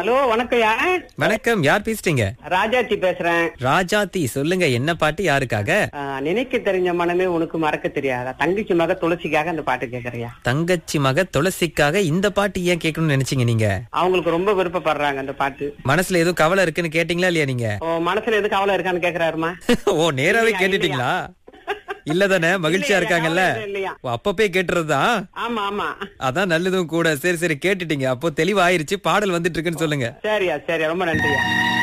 Hello வணக்கம்யா வணக்கம் யார் பேசுறீங்க ராஜாச்சி பேசுறேன் ராஜாத்தி சொல்லுங்க என்ன பாட்டு யாருக்காக ஆ, நினைக்க தெரிஞ்ச மனமே உனக்கு மறக்க தெரியாதா தங்கச்சி மக துளசிக்காக அந்த பாட்டு கேக்குறியா தங்கச்சி மக துளசிக்காக இந்த பாட்டு ஏன் கேட்கணும்னு நினைச்சீங்க நீங்க அவங்களுக்கு ரொம்ப விருப்பப்படுறாங்க அந்த பாட்டு மனசுல ஏதோ கவலை இருக்குன்னு கேட்டீங்களா இல்லையா நீங்க ஓ மனசுல எது கவலை இருக்கான்னு கேக்குறாருமா ஓ நேராவே இல்லையா, கேட்டுட்டீங்களா இல்லதானே மகிழ்ச்சியா இல்லையா, இருக்காங்கல்ல கவலை இல்லையா. ஓ, அப்பப்பே கேட்டுறதுதான் ஆமா ஆமா அதான் நல்லதும் கூட சரி சரி கேட்டுட்டீங்க அப்போ தெளிவாயிருச்சு பாடல் வந்துட்டு இருக்குன்னு சொல்லுங்க சரியா சரியா ரொம்ப நன்றியா